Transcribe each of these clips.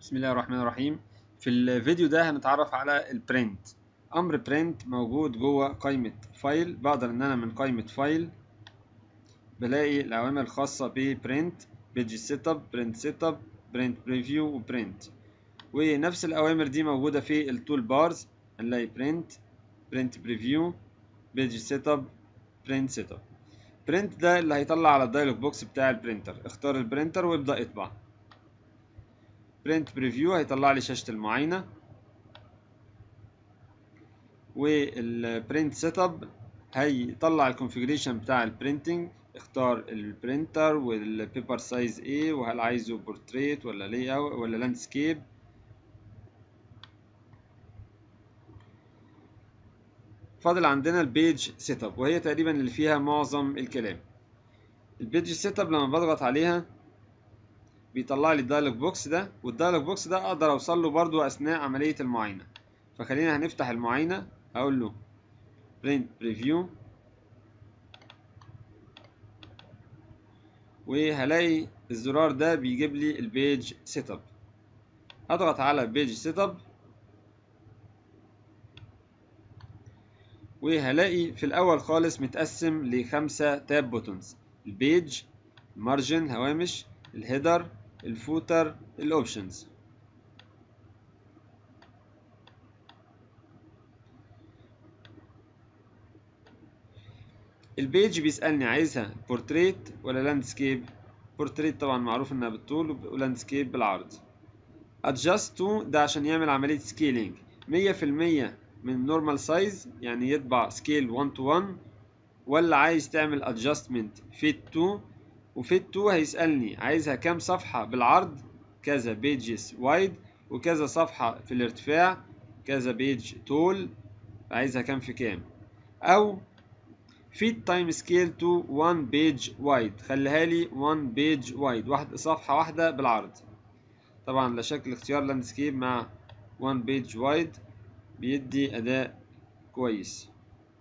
بسم الله الرحمن الرحيم في الفيديو ده هنتعرف على البرنت امر برنت موجود جوه قائمة فايل بقدر ان انا من قائمة فايل بلاقي الاوامر الخاصة ببرنت بيج سيت اب برنت سيت اب برنت بريفيو وبرنت ونفس الاوامر دي موجودة في التول بارز هنلاقي برنت برنت بريفيو بيج سيت اب برنت سيت اب برنت ده اللي هيطلع على الدايلوج بوكس بتاع البرينتر اختار البرينتر وابدأ اطبع برنت بريفيو هيطلع لي شاشة المعاينة والبرنت سيت اب هيطلع الكونفيجريشن بتاع البرينتنج اختار البرينتر والبيبر سايز ايه وهل عايزه بورتريت ولا لي او ولا لاندسكيب فاضل عندنا البيج سيت اب وهي تقريبا اللي فيها معظم الكلام البيج سيت اب لما بضغط عليها بيطلع لي الدايلوج بوكس ده والدايلوج بوكس ده اقدر اوصل له برضو اثناء عمليه المعاينه فخلينا هنفتح المعاينه اقول له print preview وهلاقي الزرار ده بيجيب لي البيج سيت اب اضغط على بيج سيت اب وهلاقي في الاول خالص متقسم لخمسة تاب بوتونز البيج المارجن هوامش الهيدر الفوتر الاوبشنز البيج بيسألني عايزها بورتريت ولا لاندسكيب بورتريت طبعا معروف انها بالطول ولاندسكيب بالعرض adjust to ده عشان يعمل عملية سكيلينج مية في المية من نورمال سايز يعني يطبع سكيل 1 to 1 ولا عايز تعمل adjustment fit to وفيت 2 هيسألني عايزها كام صفحة بالعرض كذا بيجز وايد وكذا صفحة في الارتفاع كذا بيج طول عايزها كام في كام أو فيت تايم سكيل تو 1 بيج وايد خليها لي 1 بيج وايد واحد صفحة واحدة بالعرض طبعا لا شك اختيار لاندسكيب مع 1 بيج وايد بيدي أداء كويس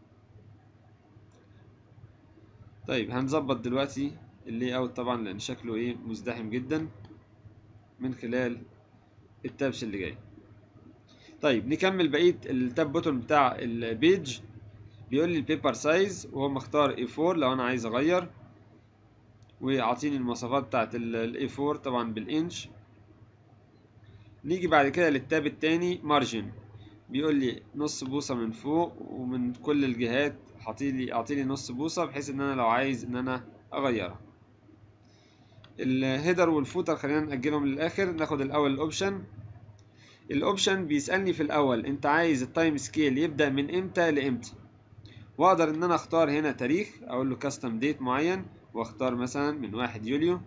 طيب هنظبط دلوقتي اللي اوت طبعا لان شكله ايه مزدحم جدا من خلال التابس اللي جاي طيب نكمل بقيه التاب بوتون بتاع البيج بيقول لي البيبر سايز وهو مختار A4 لو انا عايز اغير واعطيني المواصفات بتاعت ال A4 طبعا بالانش نيجي بعد كده للتاب التاني مارجن بيقول لي نص بوصه من فوق ومن كل الجهات اعطيلي اعطيلي نص بوصه بحيث ان انا لو عايز ان انا اغيرها الهيدر والفوتر خلينا نأجلهم للآخر ناخد الأول الأوبشن الأوبشن بيسألني في الأول أنت عايز التايم سكيل يبدأ من إمتى لإمتى وأقدر إن أنا أختار هنا تاريخ أقول له كاستم ديت معين وأختار مثلا من واحد يوليو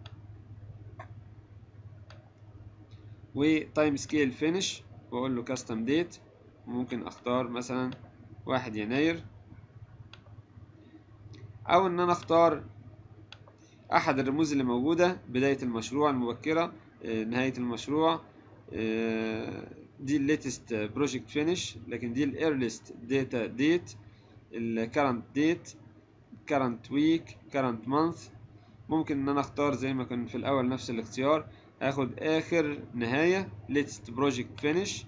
وتايم سكيل فينش وأقول له كاستم ديت ممكن أختار مثلا واحد يناير أو إن أنا أختار احد الرموز اللي موجودة بداية المشروع المبكرة نهاية المشروع دي الليتست بروجكت فينيش لكن دي الايرليست داتا ديت الكرنت ديت كرنت ويك كرنت مانث ممكن ان انا اختار زي ما كان في الاول نفس الاختيار اخد اخر نهاية latest project finish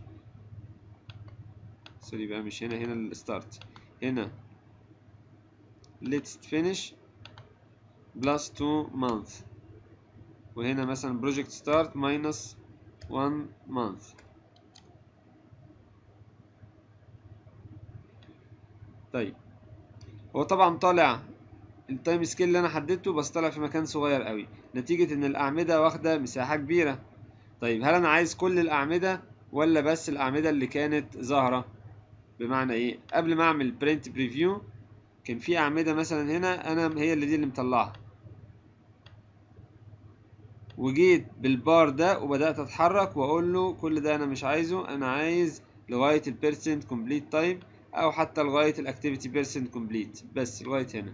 سوري بقى مش هنا هنا الستارت هنا latest finish plus 2 month وهنا مثلا project start minus 1 month طيب هو طبعا طالع التايم سكيل اللي انا حددته بس طالع في مكان صغير قوي نتيجة ان الاعمدة واخدة مساحة كبيرة طيب هل انا عايز كل الاعمدة ولا بس الاعمدة اللي كانت ظاهرة بمعنى ايه قبل ما اعمل print preview كان في أعمدة مثلا هنا أنا هي اللي دي اللي مطلعها وجيت بالبار ده وبدأت أتحرك وأقول له كل ده أنا مش عايزه أنا عايز لغاية البيرسنت كومبليت تايب أو حتى لغاية الأكتيفيتي بيرسنت كومبليت بس لغاية هنا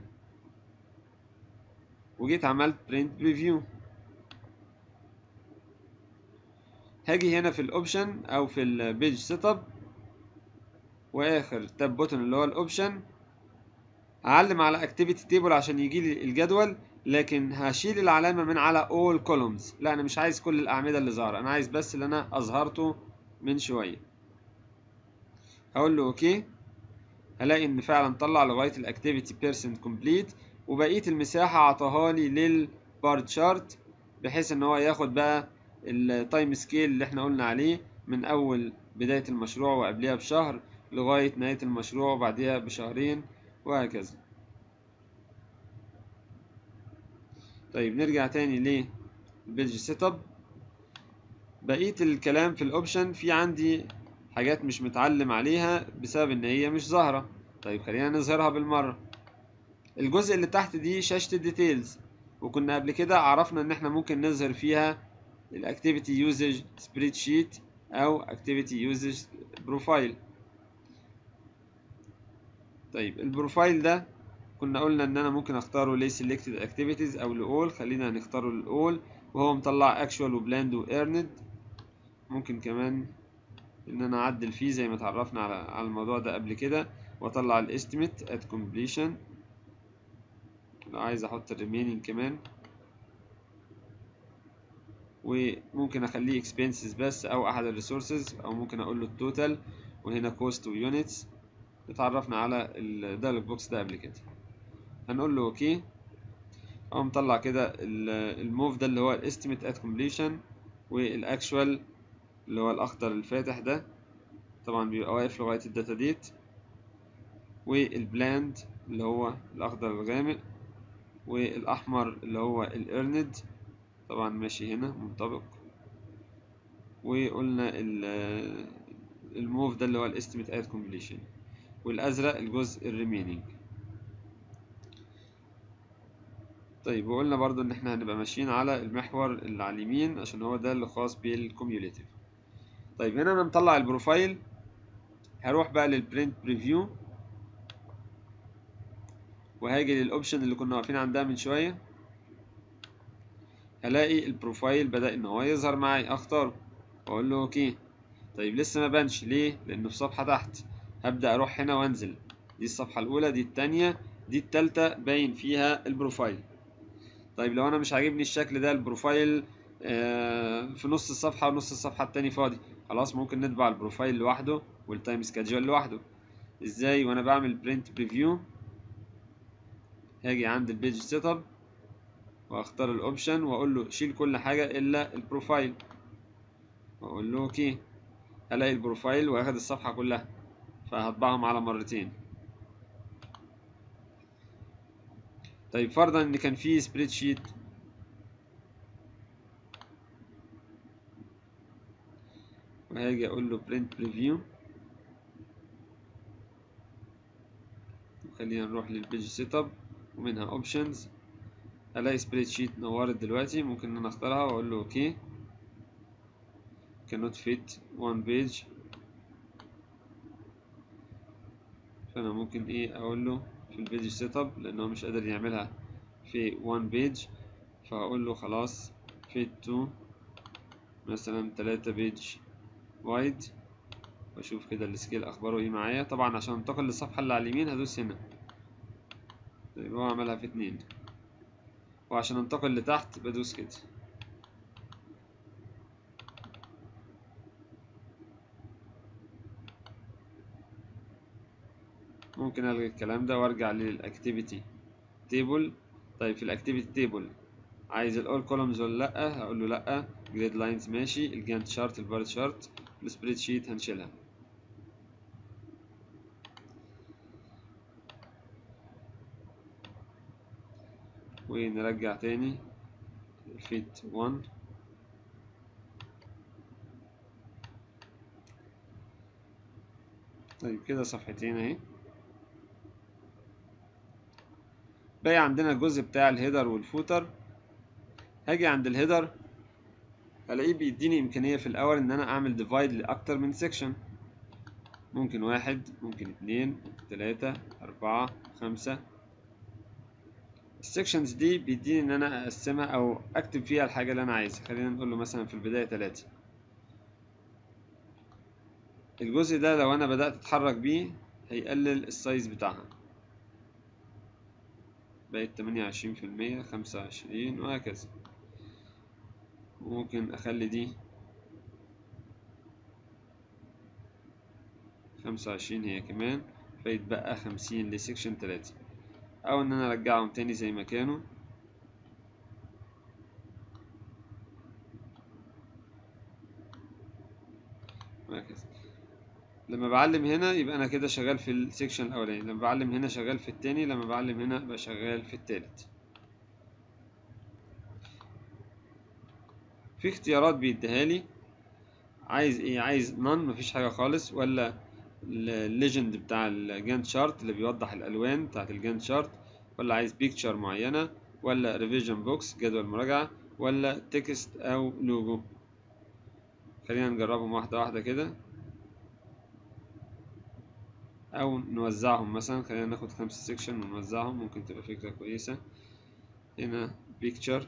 وجيت عملت برنت بريفيو هاجي هنا في الأوبشن أو في البيج سيت اب وآخر تاب بوتون اللي هو الأوبشن اعلم على اكتيفيتي تيبل عشان يجي لي الجدول لكن هشيل العلامة من على all columns لا أنا مش عايز كل الأعمدة اللي ظاهرة أنا عايز بس اللي أنا أظهرته من شوية هقول له أوكي هلاقي إن فعلا طلع لغاية الأكتيفيتي بيرسنت كومبليت وبقية المساحة عطاها لي للبار تشارت بحيث إن هو ياخد بقى التايم سكيل اللي احنا قلنا عليه من أول بداية المشروع وقبلها بشهر لغاية نهاية المشروع وبعدها بشهرين وهكذا طيب نرجع تاني للبيج سيت اب بقية الكلام في الاوبشن في عندي حاجات مش متعلم عليها بسبب ان هي مش ظاهرة طيب خلينا نظهرها بالمرة الجزء اللي تحت دي شاشة الديتيلز وكنا قبل كده عرفنا ان احنا ممكن نظهر فيها الاكتيفيتي يوزج سبريد شيت او اكتيفيتي يوزج بروفايل طيب البروفايل ده كنا قلنا ان انا ممكن اختاره ليه selected activities او لأول خلينا نختاره لأول وهو مطلع actual وبلاند وايرند ممكن كمان ان انا اعدل فيه زي ما اتعرفنا على على الموضوع ده قبل كده واطلع الاستيميت at completion لو عايز احط الريمينينج كمان وممكن اخليه expenses بس او احد الريسورسز او ممكن اقول له التوتال وهنا cost وunits اتعرفنا على الدايلوج بوكس ده قبل كده هنقول له اوكي هو مطلع كده الموف ده اللي هو الاستيميت ات كومبليشن والاكشوال اللي هو الاخضر الفاتح ده طبعا بيبقى واقف لغايه الداتا ديت والبلاند اللي هو الاخضر الغامق والاحمر اللي هو الايرند طبعا ماشي هنا منطبق وقلنا الموف ده اللي هو الاستيميت ات كومبليشن والازرق الجزء الريمينينج طيب وقلنا برضو ان احنا هنبقى ماشيين على المحور اللي على اليمين عشان هو ده اللي خاص بالكوميوليتيف طيب هنا انا مطلع البروفايل هروح بقى للبرنت بريفيو وهاجي للاوبشن اللي كنا واقفين عندها من شويه هلاقي البروفايل بدأ ان هو يظهر معي اختاره واقول له اوكي طيب لسه ما بانش ليه لانه في صفحه تحت هبدأ اروح هنا وانزل دي الصفحه الاولى دي التانية دي التالتة باين فيها البروفايل طيب لو انا مش عاجبني الشكل ده البروفايل في نص الصفحة ونص الصفحة التاني فاضي خلاص ممكن نطبع البروفايل لوحده والتايم سكادجول لوحده ازاي وانا بعمل برنت بريفيو هاجي عند البيج سيت اب واختار الاوبشن واقول له شيل كل حاجة الا البروفايل واقول له اوكي هلاقي البروفايل واخد الصفحة كلها فهطبعهم على مرتين طيب فرضا ان كان في سبريد شيت وهاجي اقول له print preview خلينا نروح للبيج سيت اب ومنها اوبشنز الاقي سبريد شيت نورت دلوقتي ممكن ان انا اختارها واقول له اوكي cannot fit one page فانا ممكن ايه اقول له في البيج سيت اب لانه مش قادر يعملها في one page فهقول له خلاص fit to مثلا تلاتة بيج وايد واشوف كده السكيل اخباره ايه معايا طبعا عشان انتقل للصفحة اللي على اليمين هدوس هنا طيب هو عملها في اتنين وعشان انتقل لتحت بدوس كده ممكن الغي الكلام ده وارجع للاكتيفيتي تيبل طيب في الاكتيفيتي تيبل عايز الاول كولومز ولا لا هقول له لا جريد لاينز ماشي الجانت شارت البار شارت السبريد شيت هنشيلها ونرجع تاني فيت 1 طيب كده صفحتين اهي باقي عندنا الجزء بتاع الهيدر والفوتر هاجي عند الهيدر الاقيه بيديني امكانيه في الاول ان انا اعمل ديفايد لاكتر من سيكشن ممكن واحد ممكن اتنين ممكن تلاتة اربعة خمسة السكشنز دي بيديني ان انا اقسمها او اكتب فيها الحاجة اللي انا عايزها خلينا نقول له مثلا في البداية تلاتة الجزء ده لو انا بدأت اتحرك بيه هيقلل السايز بتاعها بقت تمانية وعشرين في المية خمسة وعشرين وهكذا ممكن أخلي دي خمسة وعشرين هي كمان فيتبقى خمسين لسكشن تلاتة أو إن أنا أرجعهم تاني زي ما كانوا وهكذا لما بعلم هنا يبقى أنا كده شغال في السكشن الأولاني لما بعلم هنا شغال في التاني لما بعلم هنا يبقى شغال في التالت في اختيارات بيديها لي عايز ايه عايز نون مفيش حاجة خالص ولا الليجند بتاع الجانت شارت اللي بيوضح الالوان بتاعت الجانت شارت ولا عايز بيكتشر معينة ولا ريفيجن بوكس جدول مراجعة ولا تكست او لوجو خلينا نجربهم واحدة واحدة كده او نوزعهم مثلا خلينا ناخد خمسة سيكشن ونوزعهم ممكن تبقى فكرة كويسة هنا بيكتشر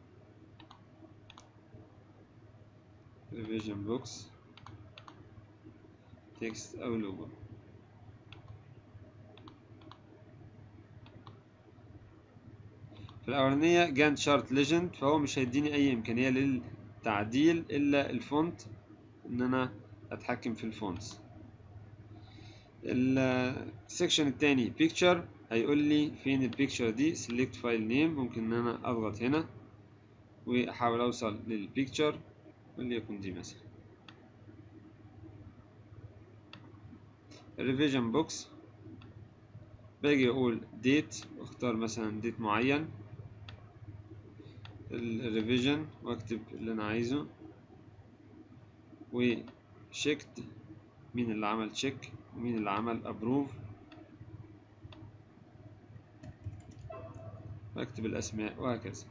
revision box text أو لوجو في الأولانية جانت شارت ليجند فهو مش هيديني أي إمكانية للتعديل إلا الفونت إن أنا أتحكم في الفونتس السكشن التاني picture هيقول لي فين البيكتشر دي select file name ممكن إن أنا أضغط هنا وأحاول أوصل للبيكتشر وليكن دي مثلا الريفيجن بوكس باجي اقول ديت واختار مثلا ديت معين الريفيجن واكتب اللي انا عايزه وشيكت مين اللي عمل تشيك ومين اللي عمل ابروف واكتب الاسماء وهكذا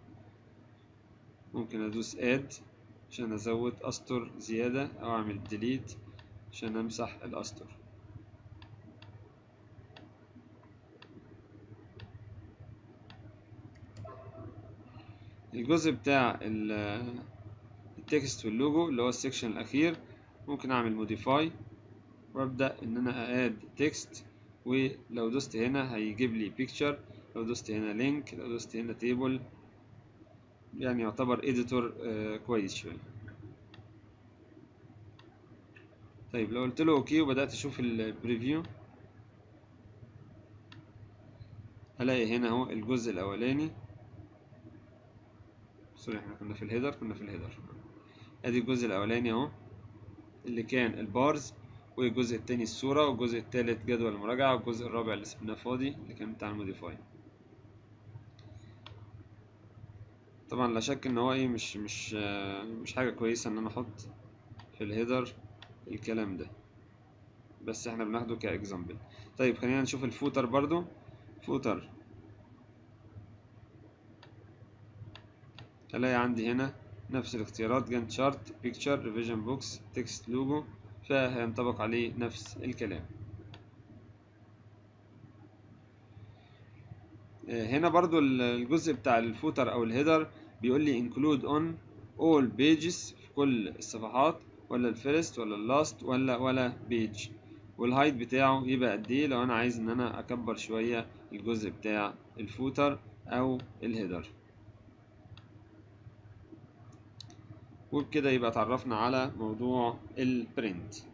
ممكن ادوس اد عشان ازود اسطر زيادة او اعمل ديليت عشان امسح الاسطر الجزء بتاع التكست واللوجو اللي هو السكشن الاخير ممكن اعمل موديفاي وابدا ان انا اد تكست ولو دوست هنا هيجيب لي بيكتشر لو دوست هنا لينك لو دوست هنا تيبل يعني يعتبر اديتور كويس شويه طيب لو قلت له اوكي وبدات اشوف البريفيو هلاقي هنا اهو الجزء الاولاني سوري احنا كنا في الهيدر كنا في الهيدر ادي الجزء الاولاني اهو اللي كان البارز والجزء التاني الصورة والجزء التالت جدول المراجعة والجزء الرابع اللي سبناه فاضي اللي كان بتاع الموديفاي طبعا لا شك ان هو ايه مش مش مش حاجة كويسة ان انا احط في الهيدر الكلام ده بس احنا بناخده كاكزامبل طيب خلينا نشوف الفوتر برضو فوتر هلاقي عندي هنا نفس الاختيارات جانت شارت بيكتشر ريفيجن بوكس تكست لوجو فهينطبق عليه نفس الكلام هنا برضو الجزء بتاع الفوتر او الهيدر بيقول لي include on all pages في كل الصفحات ولا الفيرست ولا اللاست ولا ولا بيج والهايت بتاعه يبقى قد ايه لو انا عايز ان انا اكبر شويه الجزء بتاع الفوتر او الهيدر وبكده يبقى اتعرفنا على موضوع البرنت